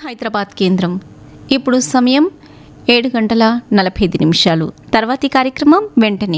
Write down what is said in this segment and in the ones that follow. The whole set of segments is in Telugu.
హైదరాబాద్ కేంద్రం ఇప్పుడు సమయం ఏడు గంటల నలభై ఐదు నిమిషాలు తర్వాతి కార్యక్రమం వెంటనే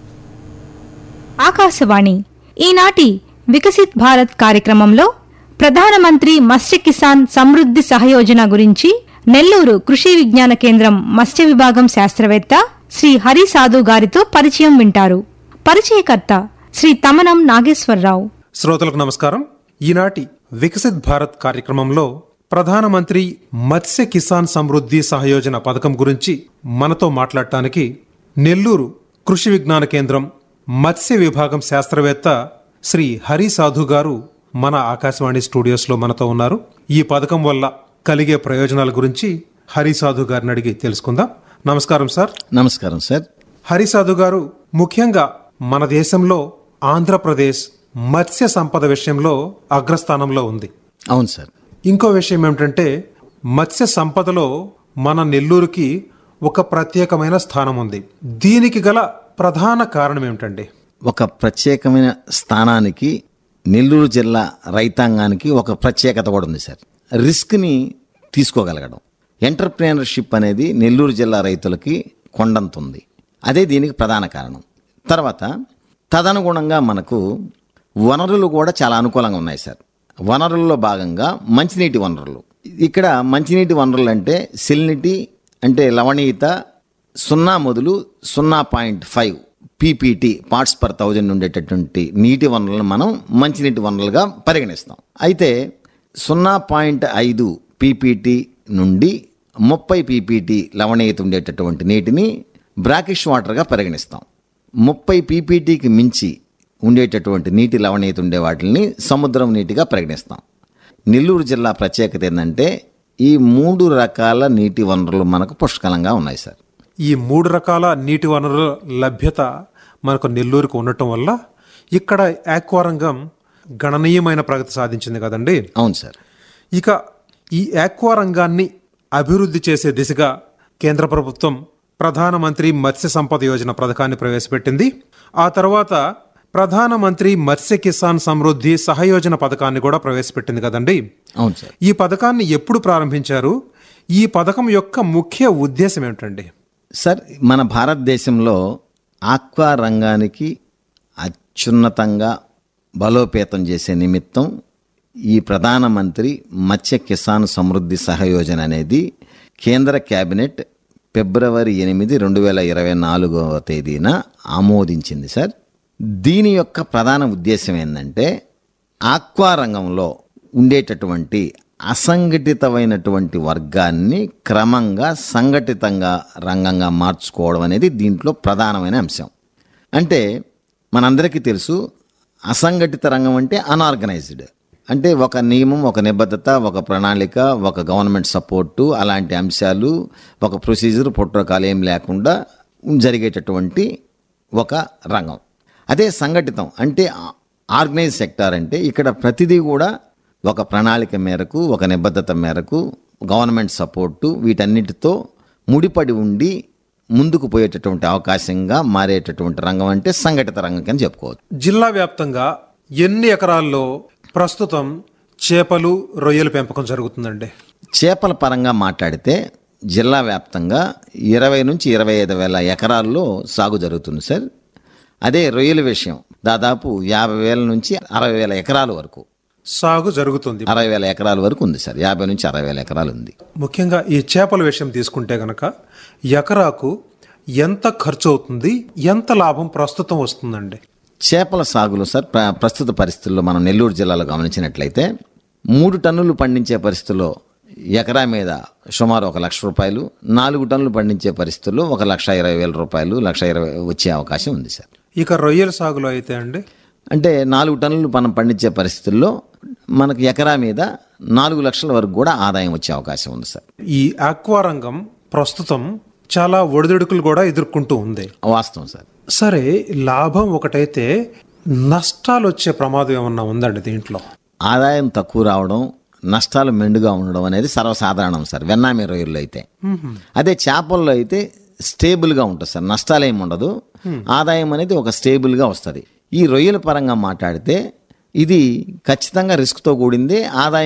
ఆకాశవాణి ఈనాటి వికసిత్ భారత్ కార్యక్రమంలో ప్రధానమంత్రి మత్స్య కిసాన్ సమృద్ధి సహయోజన గురించి నెల్లూరు కృషి విజ్ఞాన కేంద్రం మత్స్య విభాగం శాస్త్రవేత్త శ్రీ హరి సాధు గారితో పరిచయం వింటారు పరిచయకర్త శ్రీ తమనం నాగేశ్వరరావు శ్రోతలకు నమస్కారం ఈనాటి వికసిత్ భారత్ కార్యక్రమంలో ప్రధానమంత్రి మత్స్య కిసాన్ సమృద్ధి సహయోజన పథకం గురించి మనతో మాట్లాడటానికి నెల్లూరు కృషి విజ్ఞాన కేంద్రం మత్స్య విభాగం శాస్త్రవేత్త శ్రీ హరి సాధు గారు మన ఆకాశవాణి స్టూడియోస్లో మనతో ఉన్నారు ఈ పథకం వల్ల కలిగే ప్రయోజనాల గురించి హరి సాధు గారిని అడిగి తెలుసుకుందాం నమస్కారం సార్ నమస్కారం సార్ హరిసాధు గారు ముఖ్యంగా మన దేశంలో ఆంధ్రప్రదేశ్ మత్స్య సంపద విషయంలో అగ్రస్థానంలో ఉంది అవును సార్ ఇంకో విషయం ఏమిటంటే మత్స్య సంపదలో మన నెల్లూరుకి ఒక ప్రత్యేకమైన స్థానం ఉంది దీనికి గల ప్రధాన కారణం ఏమిటండి ఒక ప్రత్యేకమైన స్థానానికి నెల్లూరు జిల్లా రైతాంగానికి ఒక ప్రత్యేకత కూడా ఉంది సార్ రిస్క్ని తీసుకోగలగడం ఎంటర్ప్రీనర్షిప్ అనేది నెల్లూరు జిల్లా రైతులకి కొండంత ఉంది అదే దీనికి ప్రధాన కారణం తర్వాత తదనుగుణంగా మనకు వనరులు కూడా చాలా అనుకూలంగా ఉన్నాయి సార్ వనరుల్లో భాగంగా మంచినీటి వనరులు ఇక్కడ మంచినీటి వనరులు అంటే సెల్నిటీ అంటే లవణీయత సున్నా మొదలు సున్నా point five PPT parts per thousand ఉండేటటువంటి నీటి వనరులను మనం మంచినీటి వనరులుగా పరిగణిస్తాం అయితే సున్నా పాయింట్ ఐదు పీపీటీ నుండి ముప్పై పీపీటీ లవణీయత ఉండేటటువంటి నీటిని బ్రాకిష్ వాటర్గా పరిగణిస్తాం ముప్పై పీపీటీకి మించి ఉండేటటువంటి నీటి లవణీయత ఉండే వాటిని సముద్రం నీటిగా పరిగణిస్తాం నెల్లూరు జిల్లా ప్రత్యేకత ఏంటంటే ఈ మూడు రకాల నీటి వనరులు మనకు పుష్కలంగా ఉన్నాయి సార్ ఈ మూడు రకాల నీటి వనరుల లభ్యత మనకు నెల్లూరుకు ఉండటం వల్ల ఇక్కడ ఆక్వారంగం గణనీయమైన ప్రగతి సాధించింది కదండి అవును సార్ ఇక ఈ ఆక్వా రంగాన్ని అభివృద్ధి చేసే దిశగా కేంద్ర ప్రభుత్వం ప్రధానమంత్రి మత్స్య సంపద యోజన పథకాన్ని ప్రవేశపెట్టింది ఆ తర్వాత ప్రధానమంత్రి మత్స్య కిసాన్ సమృద్ధి సహయోజన పథకాన్ని కూడా ప్రవేశపెట్టింది కదండి అవును సార్ ఈ పథకాన్ని ఎప్పుడు ప్రారంభించారు ఈ పథకం యొక్క ముఖ్య ఉద్దేశం ఏమిటండి సార్ మన భారతదేశంలో ఆక్వా రంగానికి అత్యున్నతంగా బలోపేతం చేసే నిమిత్తం ఈ ప్రధానమంత్రి మత్స్య కిసాన్ సమృద్ధి సహయోజన అనేది కేంద్ర కేబినెట్ ఫిబ్రవరి ఎనిమిది రెండు వేల ఇరవై నాలుగవ తేదీన ఆమోదించింది సార్ దీని యొక్క ప్రధాన ఉద్దేశం ఏంటంటే ఆక్వా రంగంలో ఉండేటటువంటి అసంఘటితమైనటువంటి వర్గాన్ని క్రమంగా సంఘటితంగా రంగంగా మార్చుకోవడం అనేది దీంట్లో ప్రధానమైన అంశం అంటే మనందరికీ తెలుసు అసంఘటిత రంగం అంటే అనార్గనైజ్డ్ అంటే ఒక నియమం ఒక నిబద్ధత ఒక ప్రణాళిక ఒక గవర్నమెంట్ సపోర్టు అలాంటి అంశాలు ఒక ప్రొసీజర్ ప్రోటోకాల్ ఏం లేకుండా జరిగేటటువంటి ఒక రంగం అదే సంఘటితం అంటే ఆర్గనైజ్ సెక్టార్ అంటే ఇక్కడ ప్రతిదీ కూడా ఒక ప్రణాళిక మేరకు ఒక నిబద్ధత మేరకు గవర్నమెంట్ సపోర్టు వీటన్నిటితో ముడిపడి ఉండి ముందుకు పోయేటటువంటి అవకాశంగా మారేటటువంటి రంగం అంటే సంఘటిత రంగం కింద చెప్పుకోవచ్చు జిల్లా వ్యాప్తంగా ఎన్ని ఎకరాల్లో ప్రస్తుతం చేపలు రొయ్యల పెంపకం జరుగుతుందండి చేపల పరంగా మాట్లాడితే జిల్లా వ్యాప్తంగా ఇరవై నుంచి ఇరవై ఐదు వేల ఎకరాల్లో సాగు జరుగుతుంది సార్ అదే రొయ్యల విషయం దాదాపు యాభై వేల నుంచి అరవై వేల ఎకరాల వరకు సాగు జరుగుతుంది అరవై వేల ఎకరాల వరకు ఉంది సార్ యాభై నుంచి అరవై వేల ఎకరాలు ఉంది ముఖ్యంగా ఈ చేపల విషయం తీసుకుంటే గనక ఎకరాకు ఎంత ఖర్చు అవుతుంది ఎంత లాభం ప్రస్తుతం వస్తుందండి చేపల సాగులో సార్ ప్ర- ప్రస్తుత పరిస్థితుల్లో మనం నెల్లూరు జిల్లాలో గమనించినట్లయితే మూడు టన్నులు పండించే పరిస్థితుల్లో ఎకరా మీద సుమారు ఒక లక్ష రూపాయలు నాలుగు టన్నులు పండించే పరిస్థితుల్లో ఒక లక్ష ఇరవై వేల రూపాయలు లక్ష ఇరవై వచ్చే అవకాశం ఉంది సార్ ఇక రొయ్యల సాగులో అయితే అండి అంటే నాలుగు టన్నులు మనం పండించే పరిస్థితుల్లో మనకు ఎకరా మీద నాలుగు లక్షల వరకు కూడా ఆదాయం వచ్చే అవకాశం ఉంది సార్ ఈ ఆక్వా రంగం ప్రస్తుతం చాలా ఒడిదుడుకులు కూడా ఎదుర్కొంటూ ఉంది వాస్తవం సార్ సరే లాభం ఒకటైతే నష్టాలు వచ్చే ప్రమాదం ఏమన్నా ఉందండి దీంట్లో ఆదాయం తక్కువ రావడం నష్టాలు మెండుగా ఉండడం అనేది సర్వసాధారణం సార్ వెన్నామి రొయ్యల్లో అయితే అదే చేపల్లో అయితే స్టేబుల్గా ఉంటుంది సార్ నష్టాలు ఏమి ఉండదు ఆదాయం అనేది ఒక స్టేబుల్గా వస్తుంది ఈ రొయ్యల పరంగా మాట్లాడితే ఇది ఖచ్చితంగా రిస్క్తో కూడిందే ఆదాయం